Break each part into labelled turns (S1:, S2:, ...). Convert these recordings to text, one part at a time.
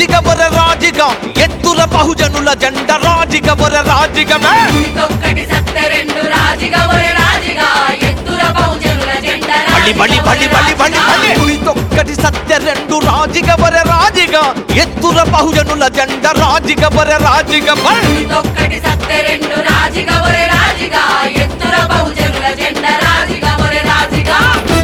S1: రాజిగ బొర రాజిగ ఎత్తుల బహుజనుల జెండ రాజిగ బొర రాజిగమే
S2: ఒక్కటి సత్య రెండు రాజిగా ఒరే రాజిగా ఎత్తుల బహుజనుల జెండా
S1: బలి బలి బలి బలి బలి బలి ఉడితొక్కటి సత్య రెండు రాజిగ బొర రాజిగ ఎత్తుల బహుజనుల జెండ రాజిగ బొర రాజిగ బల్
S2: ఒక్కటి సత్య రెండు రాజిగా ఒరే రాజిగా ఎత్తుల బహుజనుల జెండా రాజిగా ఒరే రాజిగా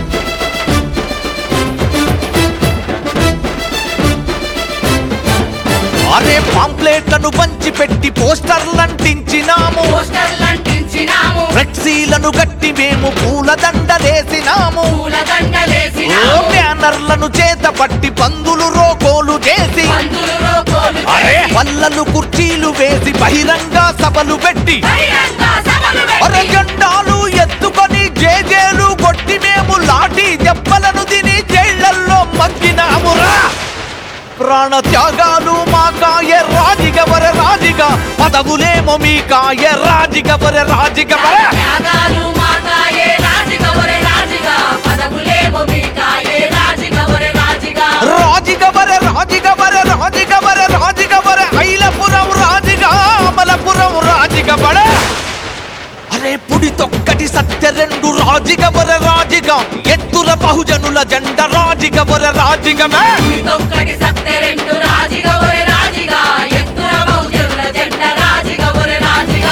S1: అరే పాంప్లెట్లను పంచి పెట్టి పోస్టర్లంటించినాము
S2: పోస్టర్లు అంటించినాము
S1: ఫ్లెక్సీలను గట్టి మేము పూలదండలేసినాము
S2: పూలదండలేసినాము
S1: ఓ బ్యానర్లను చేత పట్టి పందులు రోకోలు చేసి
S2: మందులు రోకోలు
S1: అరే పల్లలు కుర్చీలు వేసి బహిరంగ సభలు పెట్టి
S2: బహిరంగ సభలు
S1: అరే
S2: పెట్టి
S1: జెండాలు ఎత్తుకొని జేజేలు కొట్టి మేము లాఠీ దెబ్బలను తిని జైళ్లల్లో మగ్గినామురా ప్రాణ త్యాగాలు మా కాయ రాజిగ వర రాజిగ పదవులేమో మీ కాయ రాజిగ వర రాజిగ వర
S2: త్యాగాలు మాతాయే రాజిగా ఒరే రాజిగా పదవులేమో మీకాయే రాజిగా ఒరే రాజిగా
S1: రాజిగ వర రాజిగ వర రాజిగ వర రాజిగ వర ఐలపురం రాజిగ అమలపురం రాజిగ వర అరే పుడి తొక్కటి సత్య రెండు రాజిగ వర రాజిగ ఎత్తుల బహుజనుల జెండ రాజిగ వర రాజిగమే
S2: ఒక్కటి సత్య రెండు రాజిగా ఒరే రాజిగా ఎత్తుల బహుజనుల జెండా రాజిగా ఒరే రాజిగా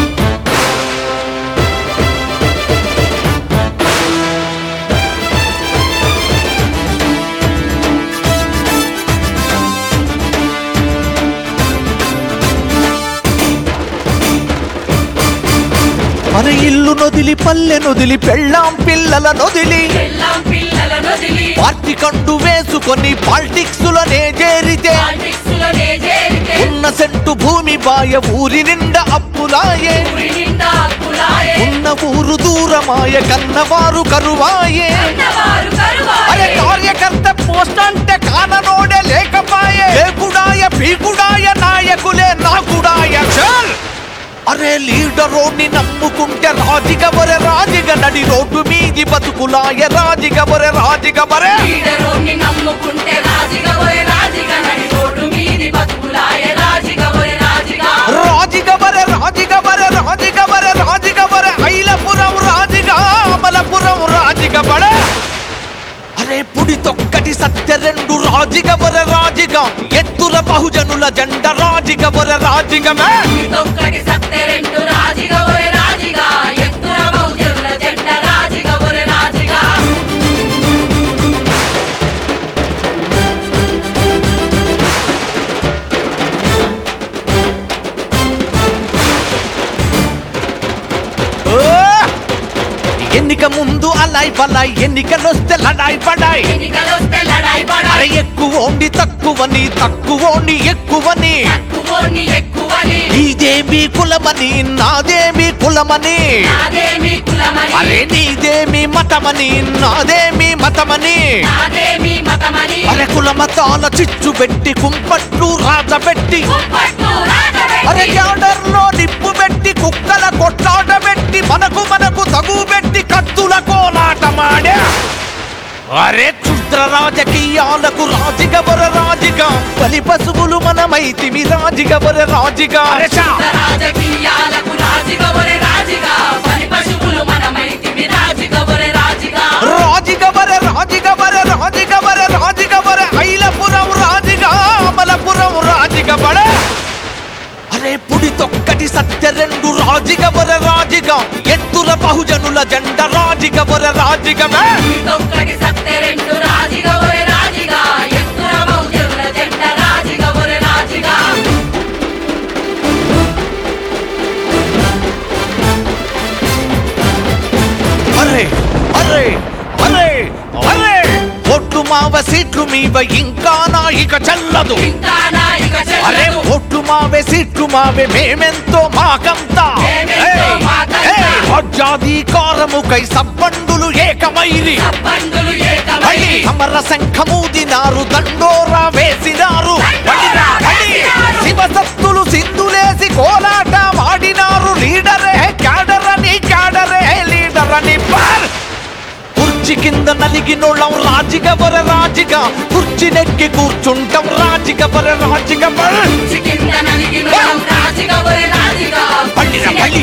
S1: మన ఇల్లు నొదిలి పల్లె నొదిలి పెళ్ళాం పిల్లల నొదిలి
S2: ఎల్లం పిల్లల నొదిలి
S1: పార్టీ కండు వేసుకొని పాలిటిక్స్ లోనే చేరితే
S2: పాలిటిక్స్లోనే చేరితే
S1: ఉన్న సెంటు భూమి బాయ ఊరి నిండా అప్పులాయే
S2: ఊరి నిండా హక్కులాయే
S1: ఉన్న ఊరు దూరమాయ కన్నవారు కరువాయే
S2: అన్నవారు
S1: అరే
S2: కరువాయే
S1: కార్యకర్త పోస్ట్ అంటే కాననోడే లేకపాయే లేకుడాయ పీకుడాయ నాయకులే నాకుడాయ చల్ అరే లీడరోని నమ్ముకుంటే రాజిగ బొరె రాజిగ నడి రోడ్డు మీది బతుకులాయ రాజిగ బొరె రాజిగ బొరె
S2: లీడరోని నమ్ముకుంటే రాజిగా ఒరే రాజిగా నడి రోడ్డు మీది బతుకులాయే రాజిగా ఒరే రాజిగా
S1: రాజిగ బొరె రాజిగ బొరె రాజిగ బొరె రాజిగ బొరె ఐలపురం రాజిగ అమలపురం రాజిగ బొరె అరే పుడి తొక్కటి సత్య రెండు రాజిగ బొరె రాజిగ ఎత్తుల బహుజనుల జెండ రాజిగ బొరె రాజిగమే
S2: ఒక్కటి సత్య రెండు రాజిగా ఒరే రాజిగా ఎత్తుల బహుజనుల జెండా రాజిగా ఒరే రాజిగా
S1: ఓ! ఎన్నిక ముందు అలాయ్ బలాయ్ ఎన్నికలొస్తే లడాయ్ పడాయ్
S2: ఎన్నికలొస్తే లడాయి
S1: అరే
S2: పడాయి
S1: ఎక్కువోండి తక్కువని తక్కువోండి ఎక్కువని
S2: తక్కువని ఎక్కువని
S1: నీదేమి కులమని నాదేమి కులమని
S2: నాదేమి కులమని
S1: అరే నీదేమి మతమని నాదేమి మతమని
S2: నాదేమి మతమని
S1: అరే కుల మతాల చిచ్చు పెట్టి కుంపట్లు రాజబెట్టి
S2: కుంపట్టు
S1: అరే
S2: రాజబెట్టి
S1: జాడర్లో నిప్పు పెట్టి కుక్కల కొట్లాట పెట్టి మనకు మనకు తగు పెట్టి కత్తుల కోలాటమాడే అరే క్షుద్ర రాజకీయాలకు రాజిగ బొర రాజిగ బలి పశువులు మనమైతిమి రాజిగ బొర రాజిగ అరే చా!
S2: రాజకీయాలకు రాజిగా ఒరే రాజిగా పని పశువులు మనమైతిమి రాజిగా ఒరే రాజిగా
S1: రాజిగ బొర రాజిగ బొర రాజిగ బొర రాజిగ బొర ఐలపురం రాజిగ అమలపురం రాజిగ బొర అరే పుడి తొక్కటి సత్య రెండు రాజిగ బొర రాజిగ ఎత్తుల బహుజనుల జెండ రాజిగ బొర రాజిగమే
S2: ఒక్కటి సత్య రెండు రాజిగా ఒరే రాజిగా ఎత్తుల బహుజనుల జెండా రాజిగా ఒరే రాజిగా
S1: అరే అరే అరే అరే ఒట్టు మావ సీట్లు మీవ ఇంకా నా ఇక చెల్లదు
S2: ఇంకా నాయిక
S1: అరే
S2: చెల్లదు
S1: ఒట్టు మావే సీట్లు మావే మేమెంతో మాకంతా
S2: మేమెంతో
S1: ఏయ్,
S2: మాకంతా.
S1: ఏయ్, రాజ్యాధికారముకై సబ్బండులు ఏకమైరి
S2: సబ్బండులు
S1: అయి
S2: ఏకమై
S1: అమర శంఖమూదినారు దండోరా వేసినారు
S2: దండోరా
S1: అడి, అడి,
S2: వేసినారు.
S1: శివసత్తులు సింధులేసి కోలాట వాడినారు లీడరే క్యాడర్ అని క్యాడరే లీడర్ అని పార్ కుర్చీ కింద నలిగినోళ్ళం రాజిగా వర రాజిగా కుర్చీ నెక్కి కూర్చుంటాం రాజిగా వర రాజిగా వర
S2: చికింద నలిగిన రాజిగా ఒరే రాజిగా
S1: పల్లిన పల్లి